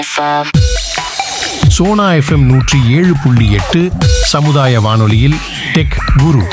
FM. Sona FM நூற்றி ஏழு புள்ளி எட்டு சமுதாய வானொலியில் டெக் குரு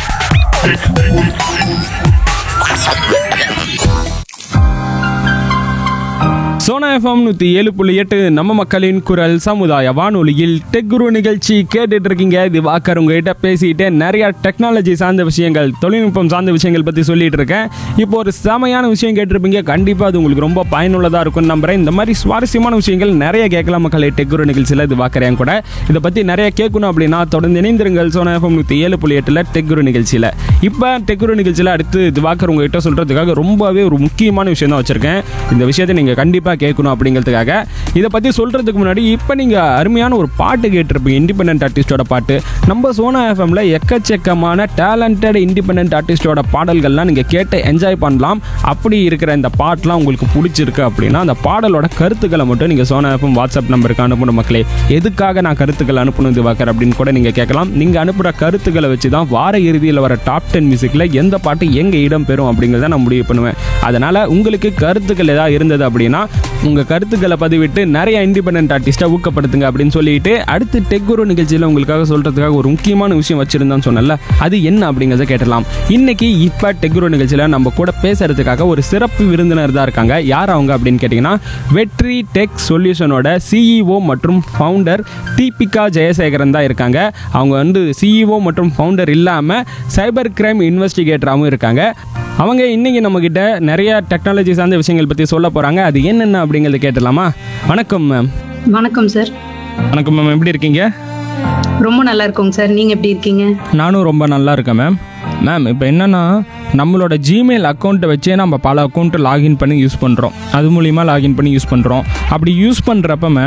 சோனா எஃப்எம் நூற்றி ஏழு புள்ளி எட்டு நம்ம மக்களின் குரல் சமுதாய வானொலியில் டெக் குரு நிகழ்ச்சி கேட்டுட்டு இருக்கீங்க இது வாக்கர் உங்ககிட்ட பேசிட்டு நிறைய டெக்னாலஜி சார்ந்த விஷயங்கள் தொழில்நுட்பம் சார்ந்த விஷயங்கள் பற்றி சொல்லிட்டு இருக்கேன் இப்போ ஒரு செமையான விஷயம் கேட்டிருப்பீங்க கண்டிப்பாக அது உங்களுக்கு ரொம்ப பயனுள்ளதாக இருக்கும்னு நம்புறேன் இந்த மாதிரி சுவாரஸ்யமான விஷயங்கள் நிறைய கேட்கலாம் மக்களே டெக் குரு நிகழ்ச்சியில் இது வாக்கறேன் கூட இதை பற்றி நிறைய கேட்கணும் அப்படின்னா தொடர்ந்து இணைந்திருங்கள் சோனா எஃப்எம் நூற்றி ஏழு புள்ளி எட்டில் டெக் குரு நிகழ்ச்சியில் இப்போ டெக் குரு நிகழ்ச்சியில் அடுத்து இது வாக்கர் உங்ககிட்ட சொல்கிறதுக்காக ரொம்பவே ஒரு முக்கியமான விஷயம் தான் வச்சுருக்கேன் இந்த விஷயத்தை நீங்கள் கண்டிப்பாக கேட்கணும் அப்படிங்கிறதுக்காக இதை பற்றி சொல்கிறதுக்கு முன்னாடி இப்போ நீங்கள் அருமையான ஒரு பாட்டு கேட்டிருப்பீங்க இண்டிபெண்ட் ஆர்டிஸ்டோட பாட்டு நம்ம சோனா எஃப்எம்ல எக்கச்சக்கமான டேலண்டட் இண்டிபெண்ட் ஆர்டிஸ்டோட பாடல்கள்லாம் நீங்கள் கேட்டு என்ஜாய் பண்ணலாம் அப்படி இருக்கிற இந்த பாட்டெலாம் உங்களுக்கு பிடிச்சிருக்கு அப்படின்னா அந்த பாடலோட கருத்துக்களை மட்டும் நீங்கள் சோனா எஃப்எம் வாட்ஸ்அப் நம்பருக்கு அனுப்பணும் மக்களே எதுக்காக நான் கருத்துக்கள் அனுப்பணும் இது வாக்கர் அப்படின்னு கூட நீங்கள் கேட்கலாம் நீங்கள் அனுப்புகிற கருத்துக்களை வச்சு தான் வார இறுதியில் வர டாப் டென் மியூசிக்கில் எந்த பாட்டு எங்கே இடம் பெறும் அப்படிங்கிறத நான் முடிவு பண்ணுவேன் அதனால் உங்களுக்கு கருத்துக்கள் ஏதாவது இருந்தது அப்படின்னா உங்கள் கருத்துக்களை பதிவிட்டு நிறைய இண்டிபெண்ட் ஆர்டிஸ்ட்டை ஊக்கப்படுத்துங்க அப்படின்னு சொல்லிட்டு அடுத்து டெக்குரு நிகழ்ச்சியில் உங்களுக்காக சொல்கிறதுக்காக ஒரு முக்கியமான விஷயம் வச்சுருந்தான்னு சொன்னல அது என்ன அப்படிங்கிறத கேட்டலாம் இன்னைக்கு இப்போ டெக்குரு நிகழ்ச்சியில் நம்ம கூட பேசுறதுக்காக ஒரு சிறப்பு விருந்தினர் தான் இருக்காங்க யார் அவங்க அப்படின்னு கேட்டிங்கன்னா வெற்றி டெக் சொல்யூஷனோட சிஇஓ மற்றும் ஃபவுண்டர் தீபிகா ஜெயசேகரன் தான் இருக்காங்க அவங்க வந்து சிஇஓ மற்றும் ஃபவுண்டர் இல்லாமல் சைபர் கிரைம் இன்வெஸ்டிகேட்டராகவும் இருக்காங்க அவங்க இன்னைக்கு நம்ம கிட்ட நிறைய டெக்னாலஜி சார்ந்த விஷயங்கள் பற்றி சொல்ல போகிறாங்க அது என்னென்ன அப்படிங்கிறத கேட்டலாமா வணக்கம் மேம் வணக்கம் சார் வணக்கம் மேம் எப்படி இருக்கீங்க ரொம்ப நல்லா இருக்கோங்க சார் நீங்க எப்படி இருக்கீங்க நானும் ரொம்ப நல்லா இருக்கேன் மேம் மேம் இப்போ என்னென்னா நம்மளோட ஜிமெயில் அக்கௌண்ட்டை வச்சே நம்ம பல அக்கௌண்ட்டு லாகின் பண்ணி யூஸ் பண்ணுறோம் அது மூலிமா லாகின் பண்ணி யூஸ் பண்ணுறோம் அப்படி யூஸ் பண்ணுறப்ப மேம்